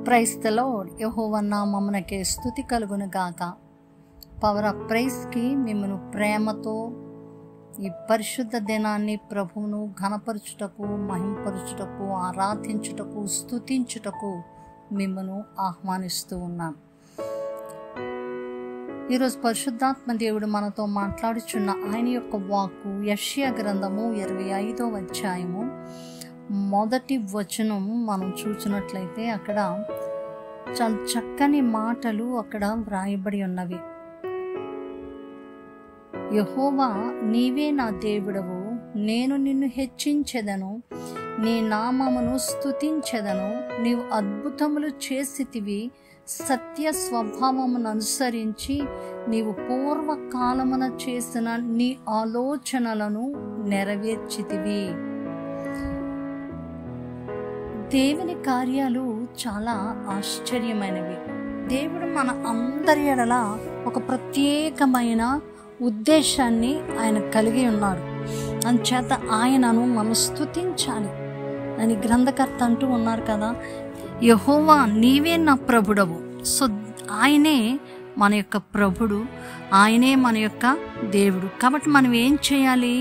ప్రైస్తలో యహోవ నామమునకే స్థుతి కలుగును గాక పవర్ ఆఫ్ ప్రైస్కి మిమ్మల్ని ప్రేమతో ఈ పరిశుద్ధ దినాన్ని ప్రభువును ఘనపరచుటకు మహింపరచుటకు ఆరాధించుటకు స్తుతించుటకు మిమ్మను ఆహ్వానిస్తూ ఉన్నాను ఈరోజు పరిశుద్ధాత్మ దేవుడు మనతో మాట్లాడుచున్న ఆయన యొక్క వాక్కు యష్యా గ్రంథము ఇరవై ఐదో అధ్యాయము మొదటి వచనం మనం చూసినట్లయితే అక్కడ చాలా చక్కని మాటలు అక్కడ వ్రాయబడి ఉన్నవి యహోవా నీవే నా దేవుడవు నేను నిన్ను హెచ్చించెదను నీ నామమును స్తుతించెదను నీవు అద్భుతములు చేసితివి సత్య స్వభావమును అనుసరించి నీవు పూర్వకాలమున చేసిన నీ ఆలోచనలను నెరవేర్చితివి దేవుని కార్యాలు చాలా ఆశ్చర్యమైనవి దేవుడు మన అందరి ఎడల ఒక ప్రత్యేకమైన ఉద్దేశాన్ని ఆయన కలిగి ఉన్నాడు అందుచేత ఆయనను మనం స్తుతించాలి అని గ్రంథకర్త అంటూ ఉన్నారు కదా యహోవా నీవే నా ప్రభుడవు సో ఆయనే మన యొక్క ప్రభుడు ఆయనే మన యొక్క దేవుడు కాబట్టి మనం ఏం చేయాలి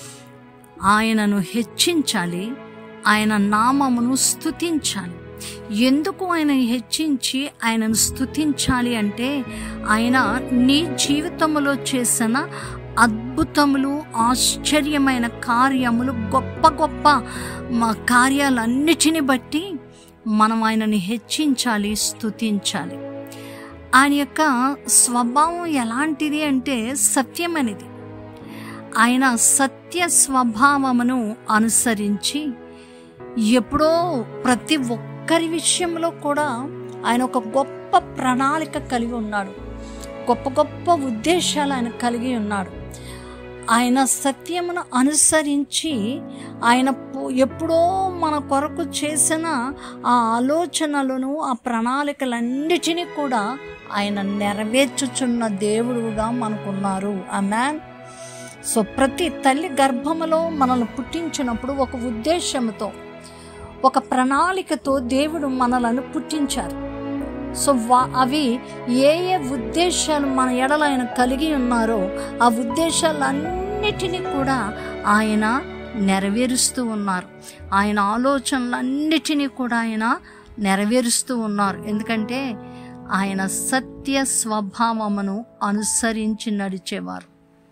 ఆయనను హెచ్చించాలి ఆయన నామమును స్తుతించాలి ఎందుకు ఆయన హెచ్చించి ఆయనను స్తుతించాలి అంటే ఆయన నీ జీవితంలో చేసిన అద్భుతములు ఆశ్చర్యమైన కార్యములు గొప్ప గొప్ప మా కార్యాలన్నిటిని బట్టి మనం ఆయనని హెచ్చించాలి స్తుతించాలి ఆయన యొక్క స్వభావం ఎలాంటిది అంటే సత్యమనేది ఆయన సత్య స్వభావమును అనుసరించి ఎప్పుడో ప్రతి ఒక్కరి విషయంలో కూడా ఆయన ఒక గొప్ప ప్రణాళిక కలిగి ఉన్నాడు గొప్ప గొప్ప ఉద్దేశాలు ఆయన కలిగి ఉన్నాడు ఆయన సత్యమును అనుసరించి ఆయన ఎప్పుడో మన కొరకు చేసిన ఆ ఆలోచనలను ఆ ప్రణాళికలన్నిటినీ కూడా ఆయన నెరవేర్చుచున్న దేవుడుగా మనకున్నారు ఆ మ్యాన్ సో ప్రతి తల్లి గర్భములో మనల్ని పుట్టించినప్పుడు ఒక ఉద్దేశంతో ఒక ప్రణాళికతో దేవుడు మనలను పుట్టించారు సో వా అవి ఏ ఏ ఉద్దేశాలు మన ఎడల ఆయన కలిగి ఉన్నారో ఆ ఉద్దేశాలన్నిటినీ కూడా ఆయన నెరవేరుస్తూ ఉన్నారు ఆయన ఆలోచనలన్నిటినీ కూడా ఆయన నెరవేరుస్తూ ఉన్నారు ఎందుకంటే ఆయన సత్య స్వభావమును అనుసరించి నడిచేవారు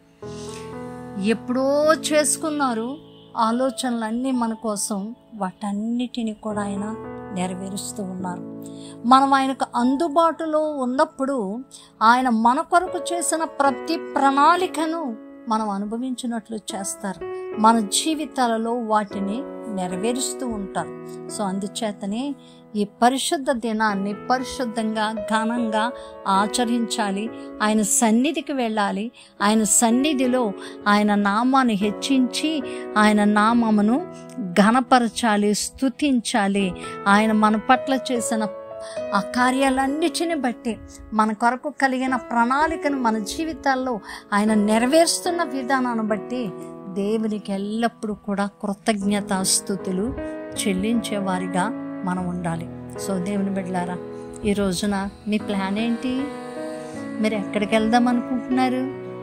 ఎప్పుడో చేసుకున్నారు ఆలోచనలన్నీ మన కోసం వాటన్నిటిని కూడా ఆయన నెరవేరుస్తూ ఉన్నారు మనం ఆయనకు అందుబాటులో ఉన్నప్పుడు ఆయన మన కొరకు చేసిన ప్రతి ప్రణాళికను మనం అనుభవించినట్లు చేస్తారు మన జీవితాలలో వాటిని నెరవేరుస్తూ ఉంటారు సో అందుచేతనే ఈ పరిశుద్ధ దినాన్ని పరిశుద్ధంగా ఘనంగా ఆచరించాలి ఆయన సన్నిధికి వెళ్ళాలి ఆయన సన్నిధిలో ఆయన నామాన్ని హెచ్చించి ఆయన నామమును ఘనపరచాలి స్తుతించాలి ఆయన మన పట్ల చేసిన ఆ కార్యాలన్నిటిని బట్టి మన కొరకు కలిగిన ప్రణాళికను మన జీవితాల్లో ఆయన నెరవేరుస్తున్న విధానాన్ని బట్టి దేవునికి ఎల్లప్పుడూ కూడా కృతజ్ఞతాస్థుతులు చెల్లించేవారిగా మనం ఉండాలి సో దేవుని బిడ్డలారా ఈ రోజున మీ ప్లాన్ ఏంటి మీరు ఎక్కడికి వెళ్దాం అనుకుంటున్నారు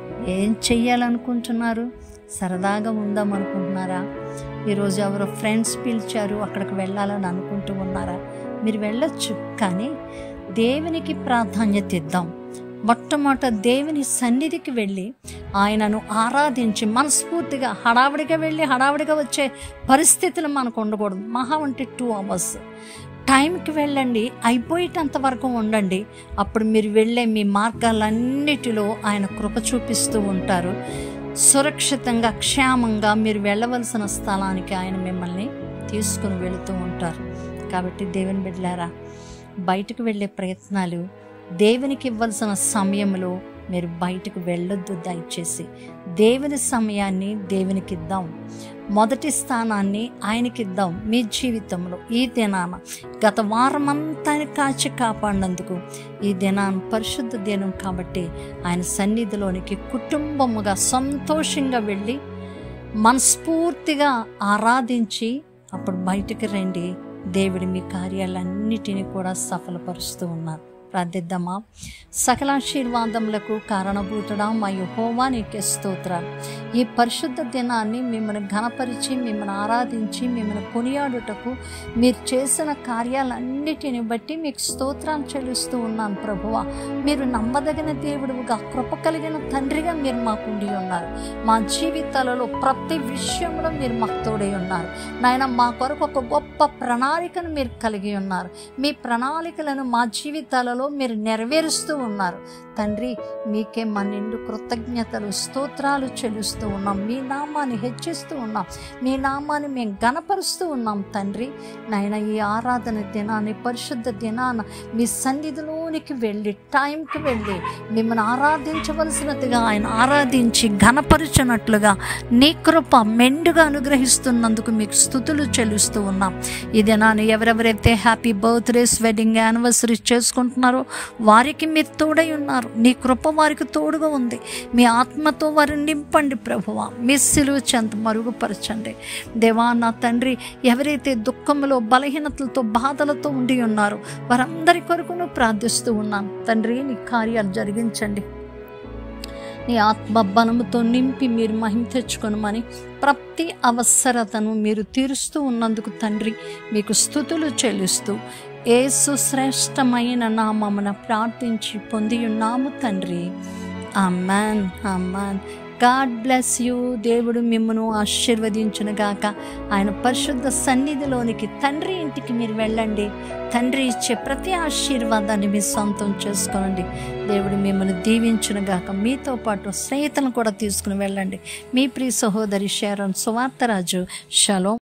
ఏం చెయ్యాలనుకుంటున్నారు సరదాగా ఉందాం అనుకుంటున్నారా ఈరోజు ఎవరో ఫ్రెండ్స్ పిలిచారు అక్కడికి వెళ్ళాలని అనుకుంటూ ఉన్నారా మీరు వెళ్ళొచ్చు కానీ దేవునికి ప్రాధాన్యత ఇద్దాం మొట్టమొదట దేవుని సన్నిధికి వెళ్ళి ఆయనను ఆరాధించి మనస్ఫూర్తిగా హడావిడిగా వెళ్ళి హడావిడిగా వచ్చే పరిస్థితులు మనకు ఉండకూడదు మహా అంటే టూ అవర్స్ టైంకి వెళ్ళండి అయిపోయేటంత వరకు ఉండండి అప్పుడు మీరు వెళ్ళే మీ మార్గాలన్నిటిలో ఆయన కృప చూపిస్తూ ఉంటారు సురక్షితంగా క్షేమంగా మీరు వెళ్ళవలసిన స్థలానికి ఆయన మిమ్మల్ని తీసుకుని వెళుతూ ఉంటారు కాబట్టి దేవుని బిడ్డలారా బయటకు వెళ్ళే ప్రయత్నాలు దేవునికి ఇవ్వాల్సిన సమయంలో మీరు బయటకు వెళ్ళొద్దు దయచేసి దేవుని సమయాన్ని దేవునికి ఇద్దాం మొదటి స్థానాన్ని ఆయనకి ఇద్దాం మీ జీవితంలో ఈ దినాన గత వారం అంతా కాచి కాపాడినందుకు ఈ దినాన్ని పరిశుద్ధ దినం కాబట్టి ఆయన సన్నిధిలోనికి కుటుంబముగా సంతోషంగా వెళ్ళి మనస్ఫూర్తిగా ఆరాధించి అప్పుడు బయటికి రండి దేవుడు మీ కార్యాలన్నిటినీ కూడా సఫలపరుస్తూ ఉన్నారు ప్రార్థిద్దామా సకలాశీర్వాదములకు కారణభూతుడా మా యహోవా నీకే స్తోత్రాలు ఈ పరిశుద్ధ దినాన్ని మిమ్మల్ని ఘనపరిచి మిమ్మల్ని ఆరాధించి మిమ్మల్ని కొనియాడుటకు మీరు చేసిన కార్యాలన్నిటిని బట్టి మీకు స్తోత్రాలు చెల్లిస్తూ ఉన్నాను ప్రభువ మీరు నమ్మదగిన దేవుడుగా కృప కలిగిన తండ్రిగా మీరు మాకుండి ఉన్నారు మా జీవితాలలో ప్రతి విషయంలో మీరు మాకు తోడై ఉన్నారు నాయన మా కొరకు ఒక గొప్ప ప్రణాళికను మీరు కలిగి ఉన్నారు మీ ప్రణాళికలను మా జీవితాలలో మీరు నెరవేరుస్తూ ఉన్నారు తండ్రి మీకే మా నిండు కృతజ్ఞతలు స్తోత్రాలు చెల్లిస్తూ ఉన్నాం మీ నామాన్ని హెచ్చిస్తూ ఉన్నాం మీ నామాన్ని మేము గనపరుస్తూ ఉన్నాం తండ్రి నాయన ఈ ఆరాధన దినాన్ని పరిశుద్ధ దినాన మీ సన్నిధిలోనికి వెళ్ళి టైంకి వెళ్ళి మిమ్మల్ని ఆరాధించవలసినట్టుగా ఆయన ఆరాధించి ఘనపరచునట్లుగా నీ కృప మెండుగా అనుగ్రహిస్తున్నందుకు మీకు స్థుతులు చెల్లిస్తూ ఉన్నాం ఈ దినాన్ని ఎవరెవరైతే హ్యాపీ బర్త్డేస్ వెడ్డింగ్ యానివర్సరీ చేసుకుంటున్నారో వారికి మీరు తోడై ఉన్నారు నీ కృప వారికి తోడుగా ఉంది మీ ఆత్మతో వారిని నింపండి ప్రభువ మీ సిలువ చెంత మరుగుపరచండి దేవా నా తండ్రి ఎవరైతే దుఃఖంలో బలహీనతలతో బాధలతో ఉండి ఉన్నారో వారందరి కొరకును ప్రార్థిస్తూ ఉన్నాను తండ్రి నీ కార్యాలు జరిగించండి నీ ఆత్మ బలముతో నింపి మీరు మహిమ తెచ్చుకొనమని ప్రతి అవసరతను మీరు తీరుస్తూ ఉన్నందుకు తండ్రి మీకు స్థుతులు చెల్లిస్తూ ఏసు శ్రేష్టమైన నామమున ప్రార్థించి పొంది ఉన్నాము తండ్రి amen amen God bless you దేవుడు మిమ్మను ఆశీర్వదించును గాక ఆయన పరిశుద్ధ సన్నిధిలోనికి తండ్రి ఇంటికి మీరు వెళ్ళండి తండ్రి ఇచ్చే ప్రతి ఆశీర్వాదాన్ని మీ సొంతం చేసుకోనండి దేవుడు మిమ్మల్ని దీవించును గాక మీతో పాటు స్నేహితులను కూడా తీసుకుని వెళ్ళండి మీ ప్రియ సహోదరి షారోన్ సువార్తరాజు షలో